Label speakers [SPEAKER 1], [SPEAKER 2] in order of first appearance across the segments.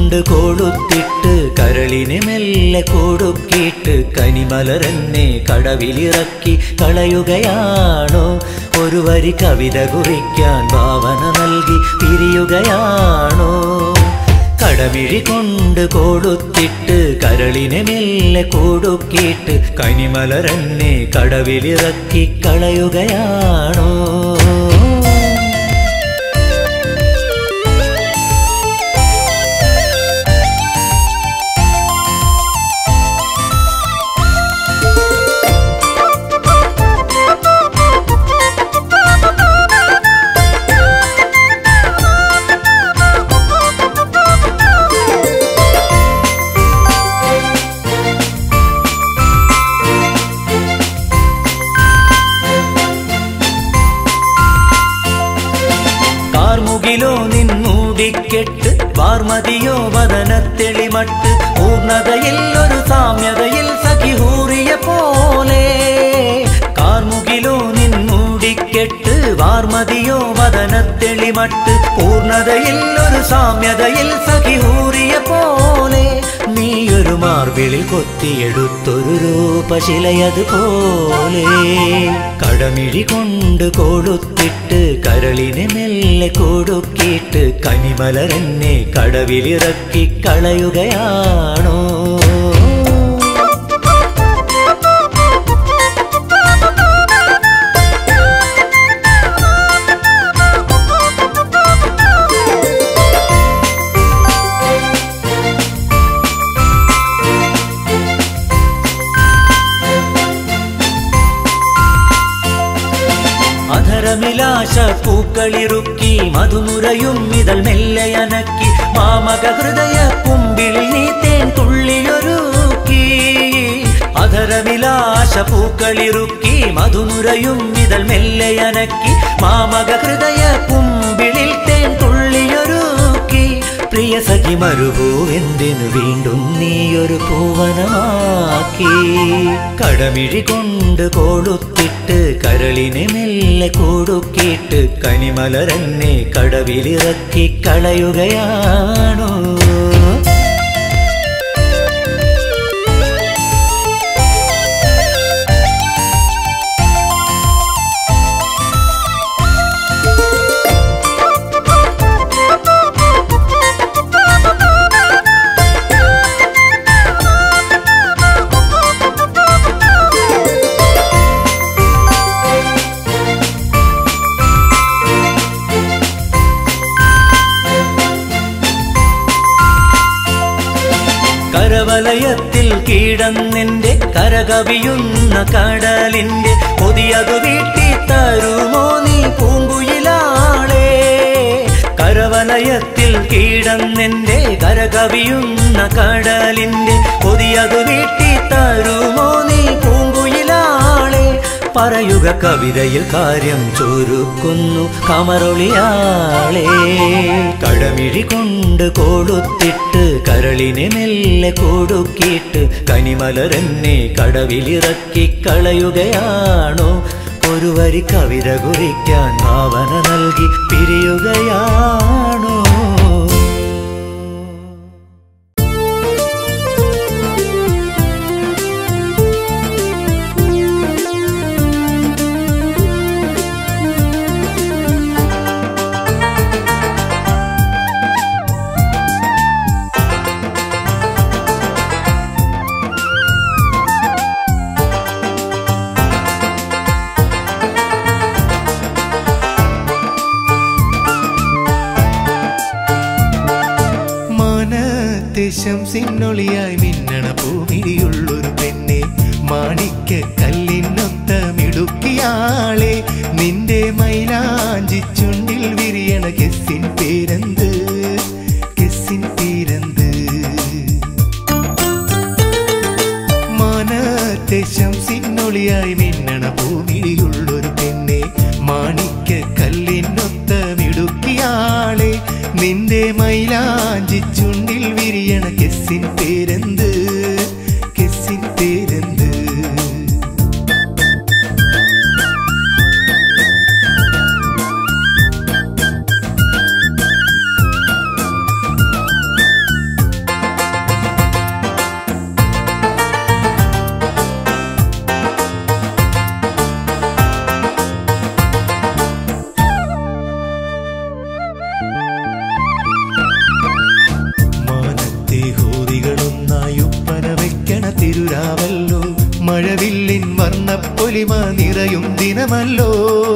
[SPEAKER 1] കൊണ്ട് കൊടുത്തിട്ട് കരളിനെ മെല്ലെ കൊടുക്കിയിട്ട് കനിമലരെന്നെ കടവിലിറക്കി കളയുകയാണോ ഒരു വരി കവിത കുറിക്കാൻ ഭാവന നൽകി പിരിയുകയാണോ കടമിഴി കൊണ്ട് കൊടുത്തിട്ട് കരളിനെ മെല്ലെ കൊടുക്കിയിട്ട് കനിമലരെന്നെ കടവിലിറക്കി കളയുകയാണോ കാർമുകിലോ നിന്നൂടിക്കെട്ട് വാർമതിയോ വദനത്തെളിമട്ട് പൂർണ്ണതയിൽ ഒരു സാമ്യതയിൽ സഖിഹൂറിയ പോലെ കാർമുകിലോ നിന്നൂടിക്കെട്ട് വാർമതിയോ വദനത്തെളിമട്ട് പൂർണ്ണതയിൽ ഒരു സാമ്യതയിൽ സഖിഹൂറിയ പോലെ നീയൊരു മാർബിളിൽ കൊത്തിയെടുത്തൊരു രൂപശിലയതുപോലെ കടമിഴി കൊണ്ട് കൊടുത്തിട്ട് കരളിനെ മെല്ലെ കൊടുക്കിയിട്ട് കനിമലരെന്നെ കടവിലിറക്കി കളയുകയാണോ അധരമിലാശ പൂക്കളിറുക്കി മധുനുരയും ഇതൾ മെല്ലയനക്കി മാമക ഹൃദയ കുമ്പിളിൽ നീ തേൻ തുള്ളിയൊരുക്കി അധരമിലാശ പൂക്കളിറുക്കി മധുനുരയും ഇതൾ മെല്ലയനക്കി മാമക ഹൃദയ കുമ്പിളിൽ തേൻ തുള്ളിയൊരുക്കി പ്രിയ സഖി മരുഭൂവെന്തിനു വീണ്ടും നീയൊരു പൂവനമാക്കി കടമിഴി കൊണ്ട് കൊടുത്തിട്ട് കരളിനെ മെല്ലെ കൊടുക്കിയിട്ട് കനിമലരെന്നെ കടവിലിറക്കി കളയുകയാണോ കരവലയത്തിൽ കീടന്നെന്റെ കരകവിയുന്ന കടലിന്റെ കൊതിയതു വീട്ടി തരുമോ നീ പൂങ്കുയിലാളേ കരവലയത്തിൽ കീടന്നെന്റെ കരകവിയുന്ന കടലിന്റെ കൊതിയതു വീട്ടി തരുമോ നീ പൂങ്കുയിലാളേ പറയുക കവിതയിൽ കാര്യം ചുരുക്കുന്നു കമറൊളിയാളേ കടമിഴി കൊണ്ട് കൊടുത്തിട്ട് കരളിനെ മെല്ലെ കൊടുക്കിയിട്ട് കനിമലരെന്നെ കടവിലിറക്കി കളയുകയാണോ ഒരു വരി കവിത കുറിക്കാൻ ഭാവന നൽകി പിരിയുകയാണോ
[SPEAKER 2] ശംസിന്നൊളിയായി മിന്നണ പൂമിരിയുള്ളൊരു പെണ്ണെ മാണിക്ക കല്ലിനൊത്ത മിടുക്കിയാളെ നിന്റെ മൈലാഞ്ചി ചുണ്ടിൽ വിരിയണ കെസ്സിൻ പേരെന്ത് കെസ്സിൻ പേരെന്ത് മാനത്തെ ശംസിന്നൊളിയായി മിന്നണ ഭൂമിയിലുള്ളൊരു പെണ്ണെ മാണിക്ക കല്ലിനൊത്ത മിടുക്കിയാളെ നിന്റെ മൈലാഞ്ചി ചുണ്ടിൽ വിരിയണ കെസ്സിൻ പേരെന്ത് കെസ്സിൻ പേരെന്ത് തിരുരാവല്ലോ മഴവില്ലിൻ വർണ്ണപ്പൊലിമ നിറയും ദിനമല്ലോ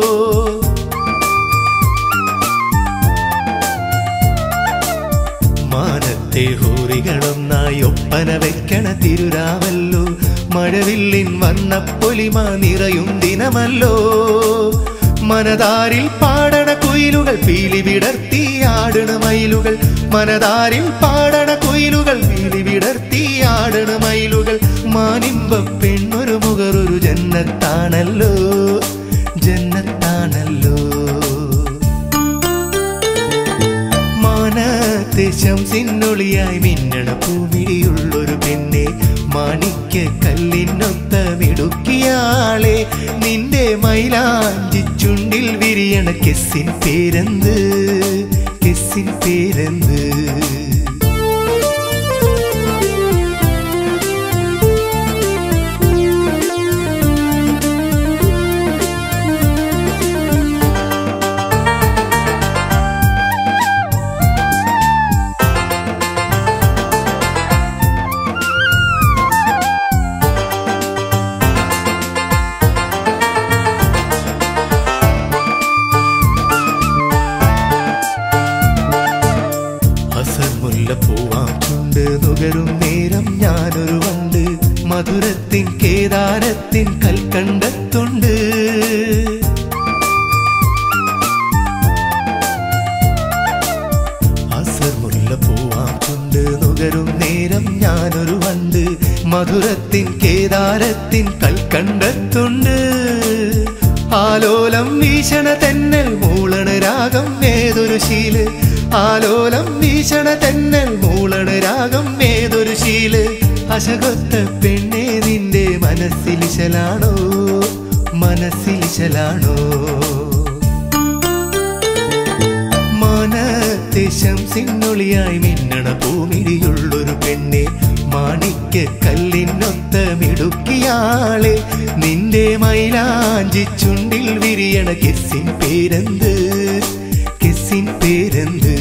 [SPEAKER 2] മാനത്തെ ഹോറികളൊന്നായി ഒപ്പന വെക്കണ തിരുരാവല്ലോ മഴവില്ലിൻ വർണ്ണപ്പൊലിമ നിറയും ദിനമല്ലോ മനതാരിൽ പാടണ കുയിലുകൾ പീലി വിടർത്തി ആടണ മയിലുകൾ മനതാരിൽ പാടണ കുയിലുകൾ പീലി വിടർത്തി ആടണ മയിലുകൾ മാനിമ്പ പെണ്ണൊരു മുഖറൊരു ജന്നത്താണല്ലോ ജന്നത്താണല്ലോ മാനത്തെ ശംസിന്നൊളിയായി മിന്നണ പൂമിഴിയുള്ളൊരു പെണ്ണെ മാണിക്യ കല്ലിനൊത്ത മിടുക്കിയാളെ നിന്റെ മൈലാഞ്ചി ചുണ്ടിൽ വിരിയണ കെസ്സിൻ പേരെന്ത് കെസ്സിൻ പേരെന്ത് അസർ മുല്ലപ്പൂവാം ചുണ്ട് നുകരും നേരം ഞാനൊരു വണ്ട് മധുരത്തിൻ കേദാരത്തിൻ കൽക്കണ്ടത്തുണ്ട് അസർ മുല്ലപ്പൂവാം ചുണ്ട് നുകരും നേരം ഞാനൊരു വണ്ട് മധുരത്തിൻ കേദാരത്തിൻ കൽക്കണ്ടത്തുണ്ട് ആലോലം വീശണ തെന്നൽ മൂളണ രാഗം ഏതൊരു ശീല് ആലോലം വീശണ തെന്നൽ മൂളണ രാഗം ഏതൊരു ശീല് അശകൊത്ത പെണ്ണെ നിന്റെ മനസ്സിലിശലാണോ മനസ്സിലിശലാണോ മാനത്തെ ശംസിന്നൊളിയായി മിന്നണ പൂമിഴിയുള്ളൊരു പെണ്ണെ മാണിക്യ കല്ലിനൊത്ത മിടുക്കിയാളെ നിന്റെ മൈലാഞ്ചി ചുണ്ടിൽ വിരിയണ കെസ്സിൻ പേരെന്ത് കെസ്സിൻ പേരെന്ത്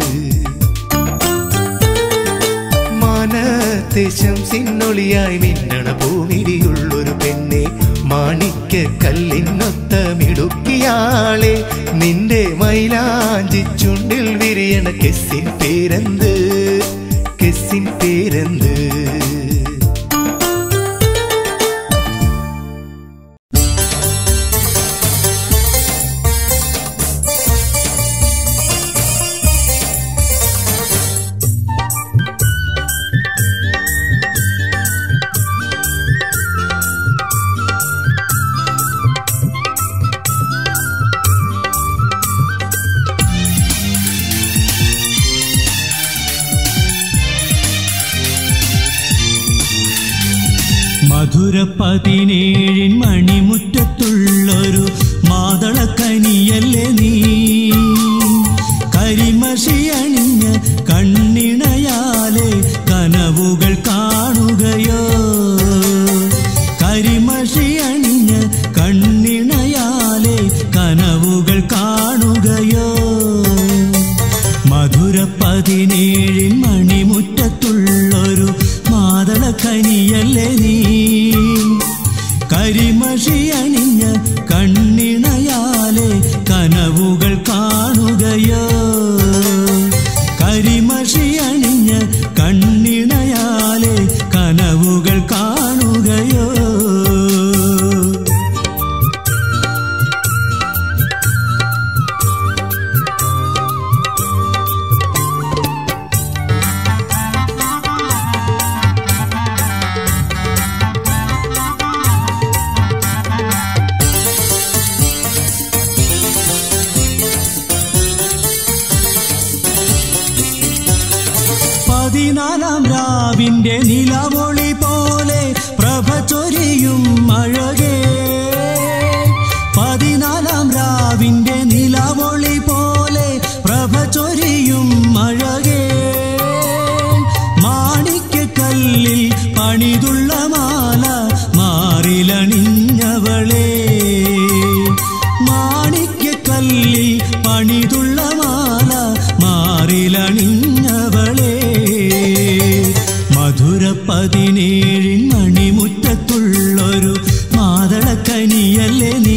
[SPEAKER 2] മാനത്തെ ശംസിന്നൊളിയായി മിന്നണ ഭൂമിടിയുള്ളൊരു പെണ്ണെ മാണിക്യ കല്ലിനൊത്ത മിടുക്കിയാളെ നിന്റെ മൈലാഞ്ചി ചുണ്ടിൽ വിരിയണ കെസ്സിൻ പേരെന്ത് കെസ്സിൻ പേരെന്ത്
[SPEAKER 3] മധുര പതിനേഴിൻ മണിമുറ്റത്തുള്ളൊരു മാതളക്കനിയല്ലേ നീ കരിമഷി അണിഞ്ഞ് കണ്ണിണയാലെ കനവുകൾ കാണുകയോ കരിമഷി അണിഞ്ഞ് കണ്ണിണയാലെ കനവുകൾ കാണുകയോ മധുര പതിനേഴിൻ മണിമുറ്റത്തുള്ളൊരു മാതളക്കനിയല്ലേ നീ കരിമഷി അണിഞ്ഞ കണ്ണിണയാലെ കനവുകൾ കാണുകയോ കരിമഷി അണിഞ്ഞ കണ്ണിണയാലെ കനവുകൾ കാണുകയോ പതിനാലാം രാവിന്റെ നിലവൊളി പോലെ പ്രഭ ചൊരിയും അഴകേ പതിനാലാം രാവിന്റെ നിലവൊളി പോലെ പ്രഭ ചൊരിയും അഴകേ മാണിക്യക്കല്ലിൽ പണിതുള്ള മാല മാറിലണിഞ്ഞവളേ മാണിക്യക്കല്ലിൽ പണിതുള്ള മാല മാറിലണിഞ്ഞവളേ മധുര പതിനേഴിൻ പതിനേഴിൻ മണിമുറ്റത്തുള്ളൊരു മാതളക്കനിയല്ലേ നീ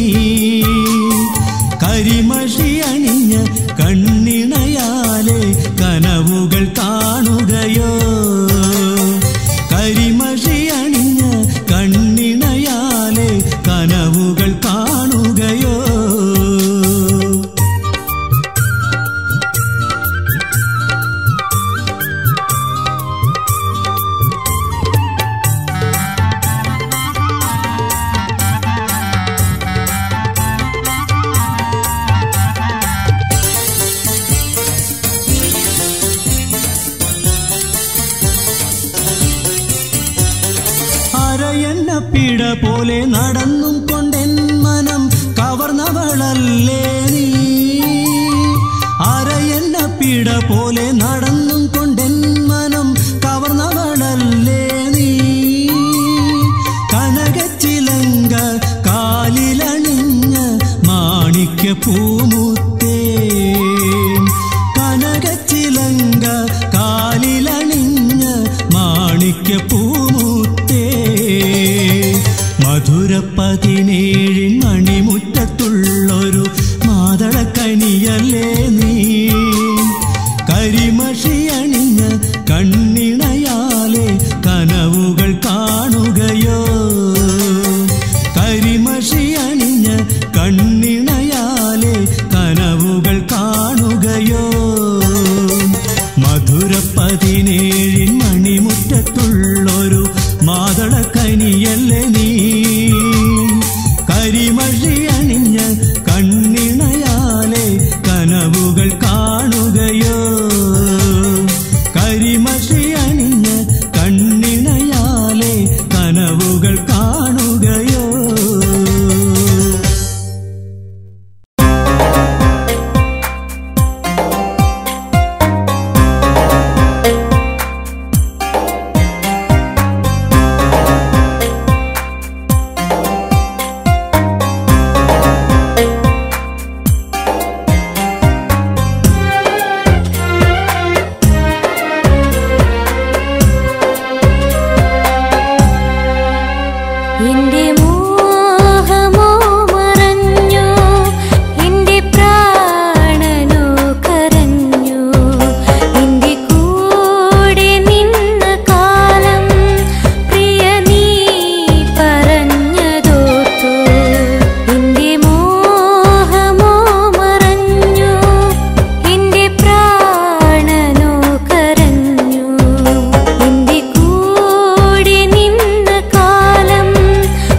[SPEAKER 3] കരിമഷി അണിഞ്ഞ കണ്ണിണയാലെ കനവുകൾ കാണുകയോ കരിമഷി അണിഞ്ഞ കണ്ണിണയാലെ കനവുകൾ കാണുകയോ അരയന്ന പിട പോലെ നടന്നും കൊണ്ടെൻ മനം കവർന്നവളല്ലേ നീ അരയന്ന പിട പോലെ നടന്നും കൊണ്ടെൻ മനം കവർന്നവളല്ലേ നീ കനകച്ചിലങ്ക കാലിലണിഞ്ഞ മാണിക്യ പൂമുത്തേ കനകച്ചിലങ്ക കാലിലണിഞ്ഞ മാണിക്യ പൂമുത്തേ മധുര പതിനേഴിൻ മണിമുറ്റത്തുള്ളൊരു മാതളക്കനിയല്ലേ നീ കരിമഷി അണിഞ്ഞ കണ്ണിണയാലെ കനവുകൾ കാണുകയോ കരിമഷി അണിഞ്ഞ കണ്ണിണയാലെ കനവുകൾ കാണുകയോ മധുര പതിനേഴിൻ മണിമുറ്റത്തുള്ളൊരു മാതളക്കനിയല്ലേ നീ കരിമഷി അണിഞ്ഞ കണ്ണിണയാലെ കനവുകൾ കാണുകയോ കരിമഷി അണിഞ്ഞ കണ്ണിണയാലെ കനവുകൾ കാണുകയോ
[SPEAKER 4] എന്റെ മോഹമോ മറഞ്ഞു എന്റെ പ്രാണനോ കരഞ്ഞു എന്റെ കൂടെ നിന്ന കാലം പ്രിയ നീ പറഞ്ഞതോർത്തു എന്റെ മോഹമോ മറഞ്ഞു എന്റെ പ്രാണനോ കരഞ്ഞു എന്റെ കൂടെ നിന്ന കാലം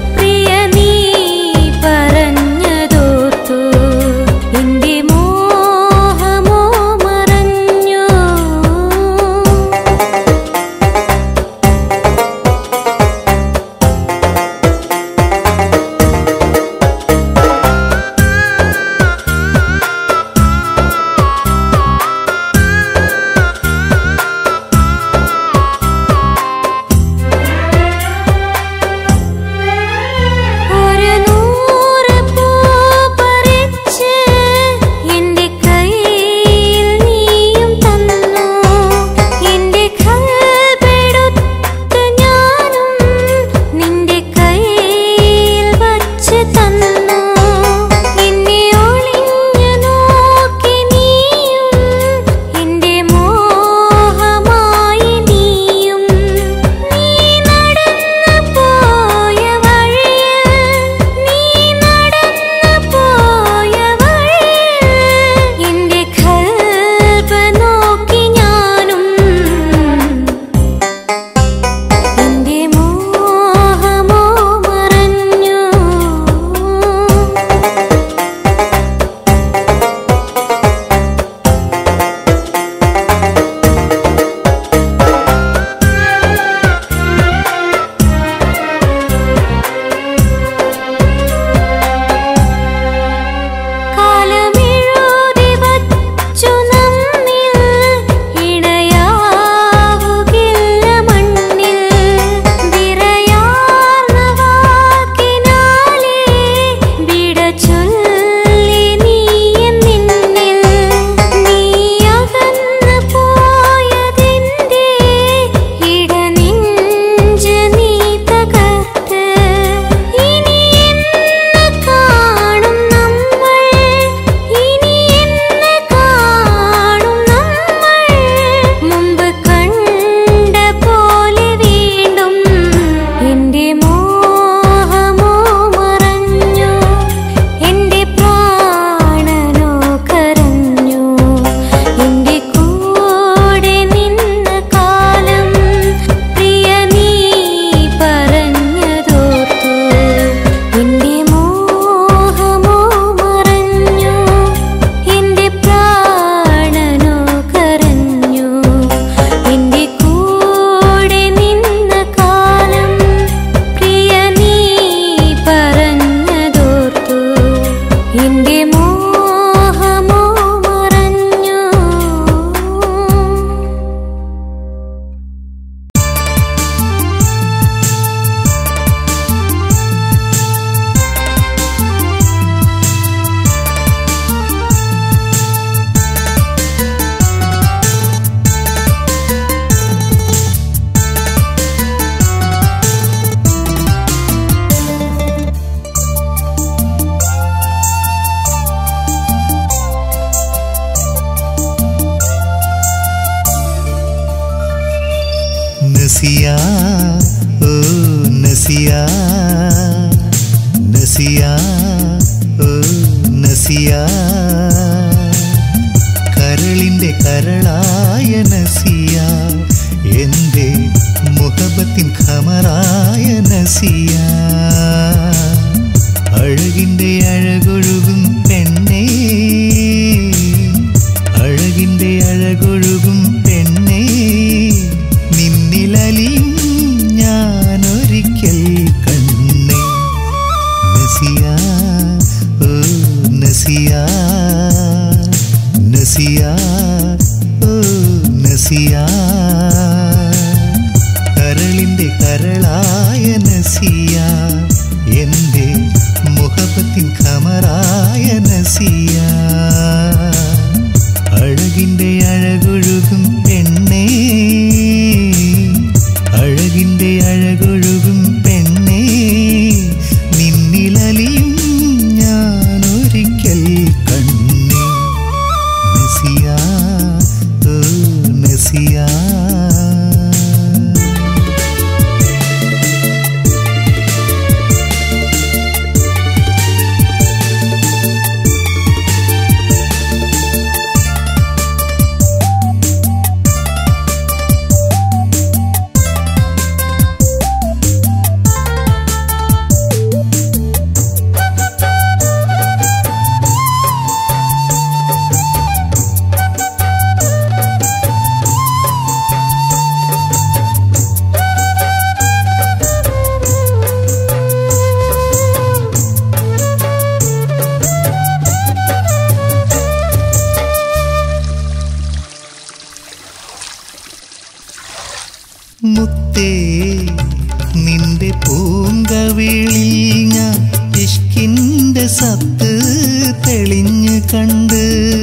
[SPEAKER 2] നസിയ നസിയ ഓ നസിയ കരളിന്റെ കരളായ നസിയ എന്റെ മുഹബത്തിൻ ഖമറായ നസിയ അഴകിന്റെ അഴകൊഴുകും പെണ്ണേ അഴകിന്റെ അഴകൊഴുകും പെണ്ണേ നിന്നിലലിയും ഞാനൊരിക്കൽ കണ്ണേ നസിയ ഓ നസിയ നസിയ ഓ നസിയ കരളിന്റെ കരളായ നസിയ എന്റെ മുഖപത്തിൻ ഖമറായ നസിയ അഴകിന്റെ അഴകൊഴുകും പെണ്ണേ അഴകിന്റെ അഴകൊഴുകും പെണ്ണേ നിന്നിലലിയും ഞാനൊരിക്കൽ കണ്ണേ നസിയ ഓ നസിയ മുത്തേ നിന്റെ പൂങ്കവിളിൽ ഞാൻ ഇഷ്കിന്റെ സത്ത് തെളിഞ്ഞു കണ്ട്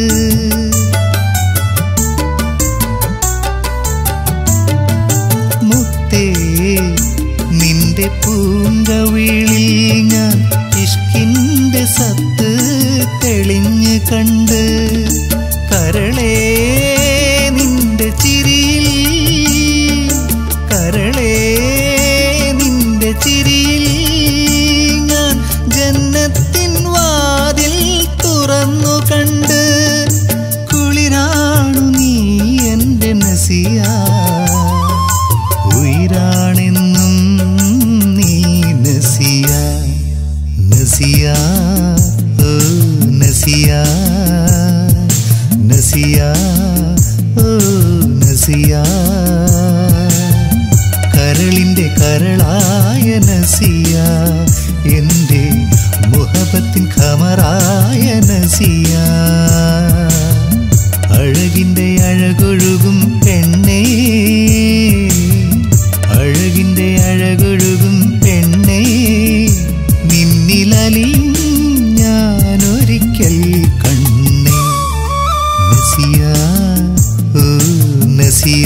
[SPEAKER 2] മുത്തേ നിന്റെ പൂങ്കവിളിൽ ഞാൻ ഇഷ്കിന്റെ സത്ത് തെളിഞ്ഞു കണ്ട് കരളേ നിന്റെ ചിരിയിൽ കരളേ നിന്റെ ചിരിയിൽ ഞാൻ ജന്നത്തിൻ വാതിൽ തുറന്നു കണ്ട് കുളിരാണു നീ എൻ്റെ നസിയ ഉയരാണെന്നും നീ നസിയ നസിയ ഓ നസിയ നസിയ ഓ നസിയ കരളിന്റെ കരളായ നസിയ എന്റെ മുഹബത്തിൻ ഖമറായ നസിയ അഴകിന്റെ അഴകൊഴുകും പെണ്ണേ അഴകിന്റെ അഴകൊഴുകും പെണ്ണേ നിന്നിലലിയും ഞാനൊരിക്കൽ കണ്ണേ നസിയ ഓ നസിയ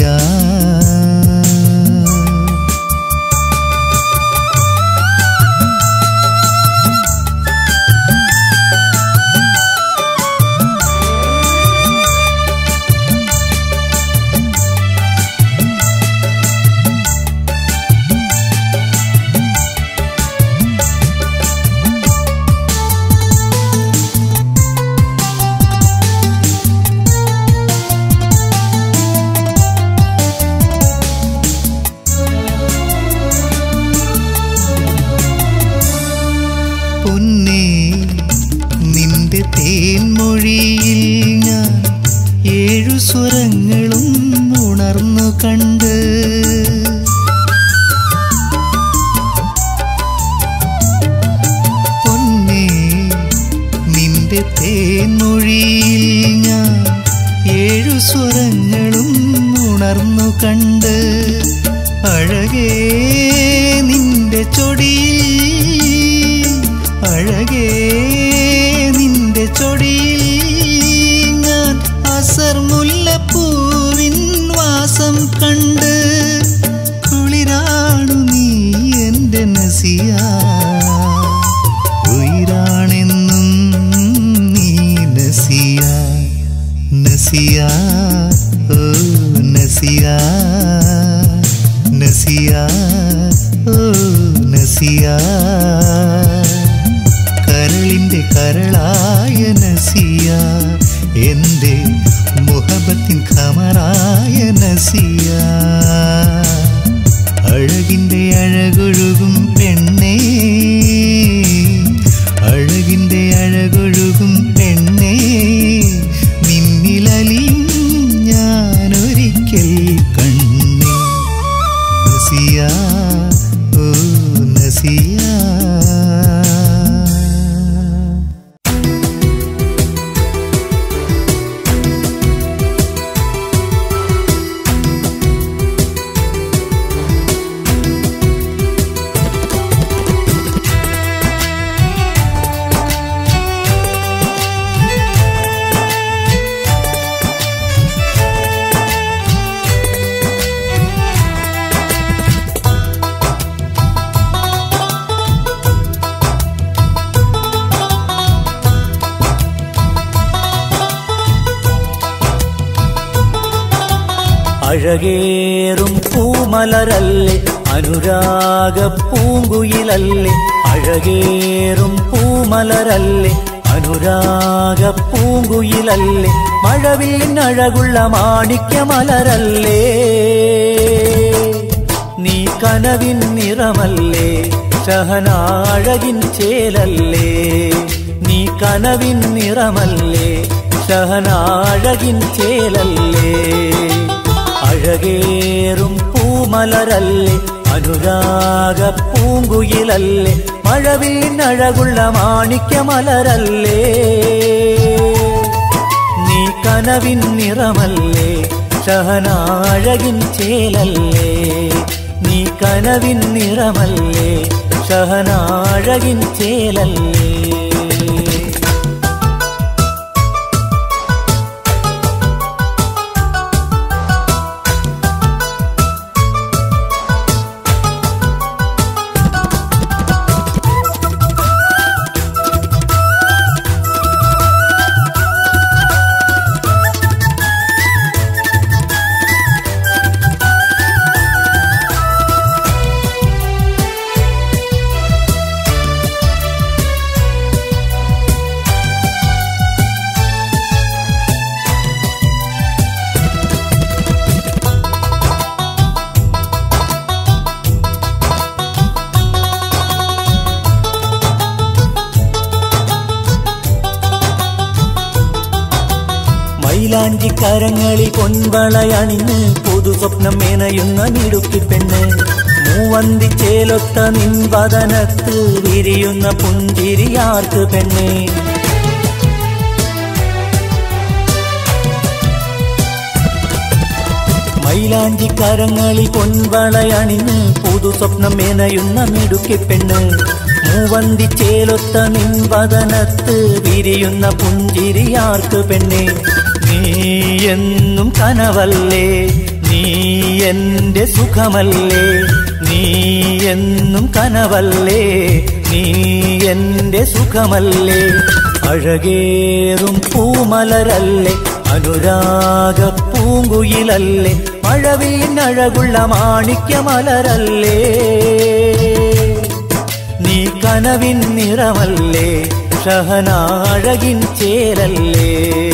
[SPEAKER 2] പൊന്നേ നിന്റെ തേൻമൊഴിയിൽ ഞാൻ ഏഴു സ്വരങ്ങളും ഉണർന്നു കണ്ട് പൊന്നേ നിന്റെ തേൻമൊഴിയിൽ ഞാൻ ഏഴു സ്വരങ്ങളും ഉണർന്നു കണ്ട് അഴകേ നിന്റെ ചൊടിയിൽ അഴകേ നിന്റെ ചൊടിയിൽ ഞാൻ അസർ മുല്ലപ്പൂവിൻ വാസം കണ്ട് കുളിരാണു നീ എൻ്റെ നസിയ ഉയരാണെന്നും നീ നസിയ നസിയ ഓ നസിയ നസിയ ഓ നസിയ നസിയ കരളിന്റെ കരളായ നസിയ എൻ്റെ മുഹബത്തിൻ ഖമറായ നസിയ അഴകിൻ്റെ അഴകൊഴുകും പെണ്ണേ അഴകിൻ്റെ അഴകൊഴുകും പെണ്ണേ നിന്നിലലിയും ഞാനൊരിക്കൽ കണ്ണേ നസിയ ഓ നസിയ
[SPEAKER 1] അഴകേറും പൂമലരല്ലേ അനുരാഗ പൂങ്കുയിലല്ലേ അഴകേറും പൂമലരല്ലേ അനുരാഗ പൂങ്കുയിലല്ലേ മഴവില്ലഴകുള്ള മാണിക്യമലരല്ലേ നീ കനവിൻ നിറമല്ലേ ഷഹനാഴകിൻ ചേലല്ലേ നീ കനവിൻ നിറമല്ലേ ഷഹനാഴകിൻ ചേലല്ലേ അഴകേറും പൂമലരല്ലേ അനുരാഗ പൂങ്കുയിലല്ലേ മഴവില്ലഴകുള്ള മാണിക്യമലരല്ലേ നീ കനവിൻ നിറമല്ലേ ഷഹനാഴകിൻ ചേലല്ലേ നീ കനവിൻ നിറമല്ലേ ഷഹനാഴകിൻ ചേലല്ലേ മൈലാഞ്ചി കരങ്ങളിൽ പൊൻവളയണിഞ്ഞ് പുതു സ്വപ്നം മേനയുന്ന മിടുക്കി പെണ്ണ് മൂവന്തി ചേലൊത്ത നിൻവദനത്ത് വിരിയുന്ന പുഞ്ചിരിയാർക്ക് പെണ്ണേ മൈലാഞ്ചി കരങ്ങളിൽ പൊൻവളയണിഞ്ഞ് പുതു സ്വപ്നം മേനയുന്ന മിടുക്കി പെണ്ണ് മൂവന്തി ചേലൊത്ത നിൻവദനത്ത് വിരിയുന്ന പുഞ്ചിരിയാർക്ക് പെണ്ണേ നീ എന്നും കനവല്ലേ നീ എന്റെ സുഖമല്ലേ നീ എന്നും കനവല്ലേ നീ എന്റെ സുഖമല്ലേ അഴകേറും പൂമലരല്ലേ അനുരാഗ പൂങ്കുയിലല്ലേ മഴവിനഴകുള്ള മാണിക്യമലരല്ലേ നീ കനവിൻ നിറമല്ലേ ഷഹനാഴകിൻ ചേരല്ലേ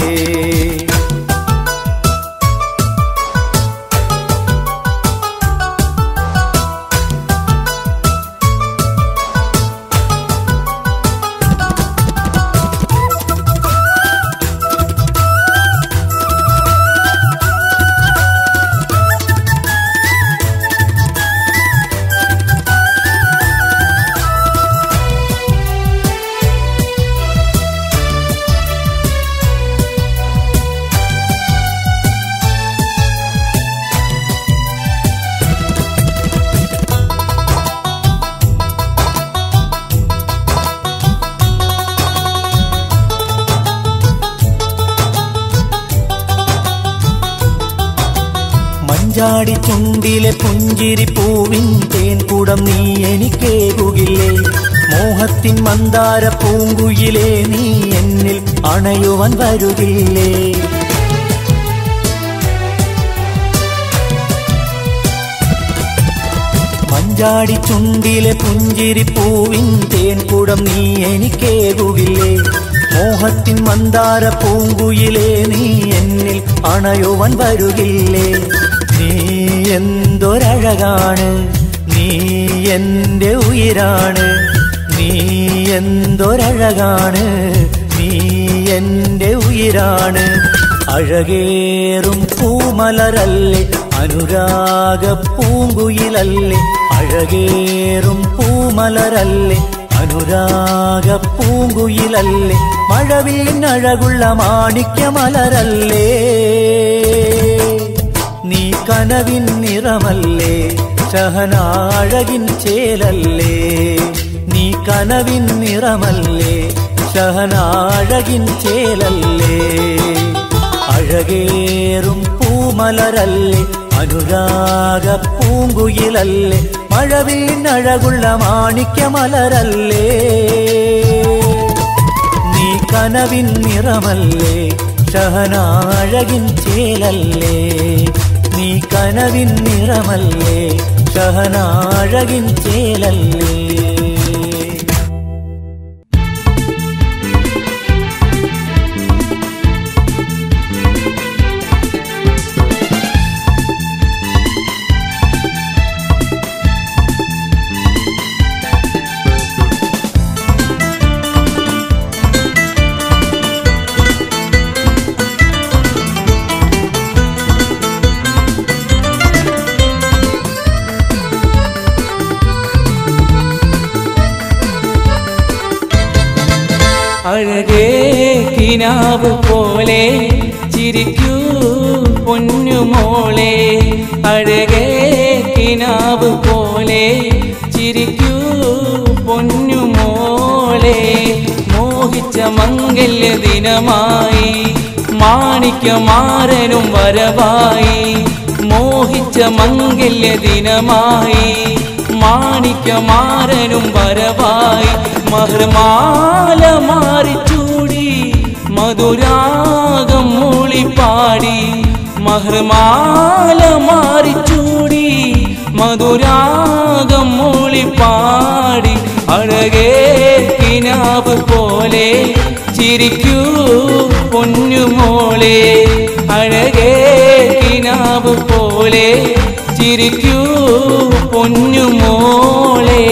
[SPEAKER 1] മഞ്ചാടി ചുണ്ടിലെ പുഞ്ചിരി പൂവിൻ തേൻ കൂടം നീ എനിക്കേകുകില്ലേ മോഹത്തിൻ മന്ദാര പൂങ്കുയിലേ നീ എന്നിൽ അണയുവാൻ വരുകില്ലേ മഞ്ചാടി ചുണ്ടിലെ പുഞ്ചിരി പൂവിൻ തേൻകുടം നീ എനിക്കേകുകില്ലേ മോഹത്തിൻ മന്ദാര പൂങ്കുയിലേ നീ എന്നിൽ അണയുവൻ വരുകില്ലേ നീ എന്തൊരഴകാണ് നീ എന്റെ ഉയിരാണ് നീ എന്തൊരഴകാണ് നീ എന്റെ ഉയിരാണ് അഴകേറും പൂമലരല്ലേ അനുരാഗ പൂങ്കുയിലല്ലേ അഴകേറും പൂമലരല്ലേ അനുരാഗ പൂങ്കുയിലല്ലേ മഴവില്ലഴകുള്ള മാണിക്യമലരല്ലേ നീ കനവിൻ നിറമല്ലേ ഷഹനാഴകിൻ ചേലല്ലേ നീ കനവിൻ നിറമല്ലേ ഷഹനാഴകിൻ ചേലല്ലേ അഴകേറും പൂമലരല്ലേ അനുരാഗ പൂങ്കുയിലല്ലേ മഴവില്ലഴകുള്ള മാണിക്യമലരല്ലേ നീ കനവിൻ നിറമല്ലേ ഷഹനാഴകിൻ ചേലല്ലേ നീ കനവിൻ നിറമല്ലേ ഷഹനാഴകിൻ ചേലല്ലേ
[SPEAKER 5] അഴകേ കിനാവ് പോലെ ചിരിക്കൂ പൊന്നുമോളെ അഴകേ കിനാവ് പോലെ ചിരിക്കൂ പൊന്നുമോളെ മോഹിച്ച മംഗല്യ ദിനമായി മാണിക്യമാരനും വരവായി മോഹിച്ച മംഗല്യ ദിനമായി മാണിക്യമാരനും വരവായി മഹർമാല മാറിച്ചൂടി മധുരാഗം മൂളിപ്പാടി മഹർമാല മാറിച്ചൂടി മധുരാഗം മൂളിപ്പാടി അഴകേ കിനാവ് പോലെ ചിരിക്കൂ പൊന്നുമോളെ അഴകേ കിനാവ് പോലെ ചിരിക്കൂ പൊന്നുമോളെ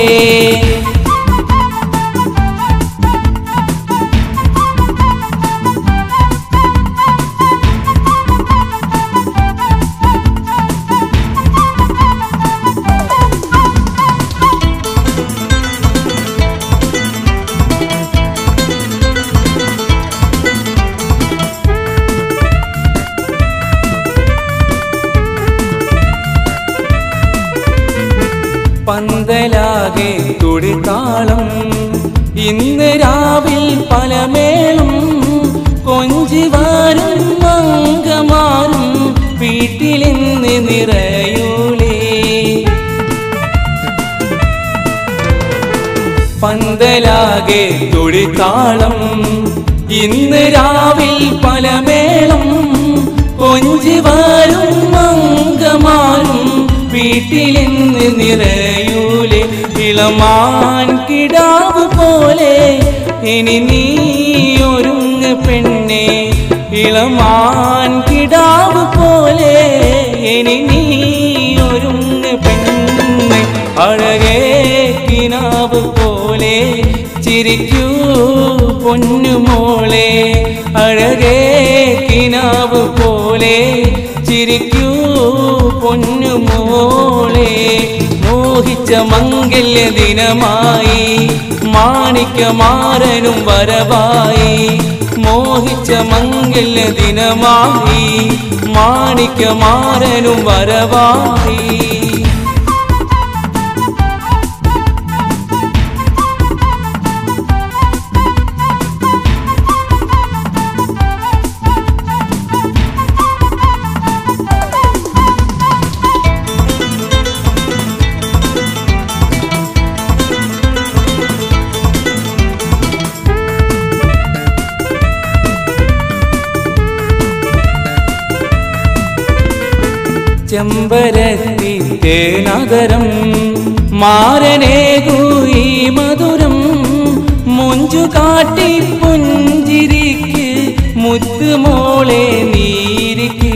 [SPEAKER 5] പന്തലാകെ തുടിത്താളം ഇന്ന് രാവിൽ പലമേളും കൊഞ്ചിവാരും മംഗമാരും വീട്ടിലിന്ന് നിറയൂലേ പന്തലാകെ തുടിത്താളം ഇന്ന് രാവിൽ പലമേളം കൊഞ്ചിവാരും മംഗമാരും വീട്ടിലിന്ന് നിറയൂലെ ഇളമാൻ കിടാവ് പോലെ ഇനി നീ ഒരുങ്ങ് പെണ്ണെ ഇളമാൻ കിടാവ് പോലെ ഇനി നീ ഒരുങ്ങ് പെണ്ണെ അഴകേ കിനാവ് പോലെ ചിരിക്കൂ പൊന്നുമോളെ അഴകേ കിനാവ് പോലെ ചിരിക്കൂ പൊന്നുമോളെ മോഹിച്ച മംഗല്യ ദിനമായി മാണിക്യമാരനും വരവായി മോഹിച്ച മംഗല്യ ദിനമായി മാണിക്യമാരനും വരവായി ചെമ്പരത്തി തേനതരം മാരനേകൂ ഈ മധുരം മുഞ്ചു കാട്ടി പുഞ്ചിരിക്ക് മുത്തുമോളെ നീരിക്ക്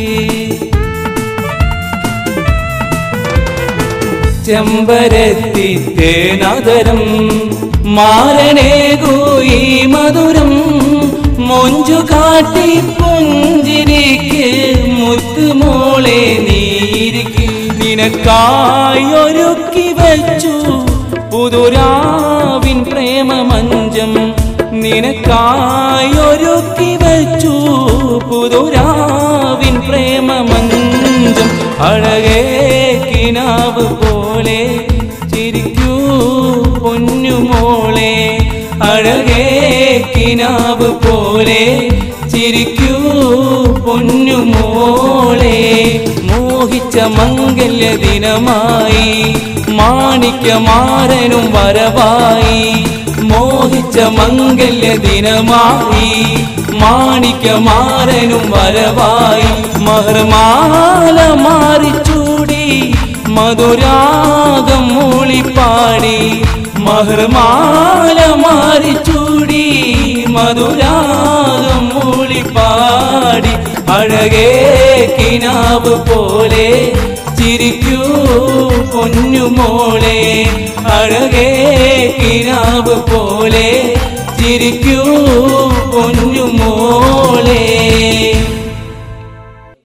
[SPEAKER 5] ചെമ്പരത്തി തേനതരം മാരനേകൂ ഈ മധുരം മൊഞ്ചു കാട്ടി പുഞ്ചിരിക്ക് മുത്തുമോളെ നീരിക്ക് നിനക്കായി ഒരുക്കി വച്ചു പുതുരാവിൻ പ്രേമമഞ്ചം നിനക്കായി ഒരുക്കി വച്ചു പുതുരാവിൻ പ്രേമമഞ്ചം അഴകേ കിനാവ് പോലെ ചിരിക്കൂ പൊന്നുമോളെ അഴകേ കിനാവ് പോലെ ചിരിക്കൂ പൊന്നുമോളെ മോഹിച്ച മംഗല്യ ദിനമായി മാണിക്യമാരനും വരവായി മോഹിച്ച മംഗല്യ ദിനമായി മാണിക്യമാരനും വരവായി മഹർമാല മാറിച്ചൂടി മധുരാഗം മൂളിപ്പാടി മഹർമാല മാറിച്ചൂടി മധുരാഗം മൂളിപ്പാടി അഴകേ കിനാവ് പോലെ ചിരിക്കൂ പൊന്നുമോളെ അഴകേ കിനാവ് പോലെ ചിരിക്കൂ പൊന്നുമോളെ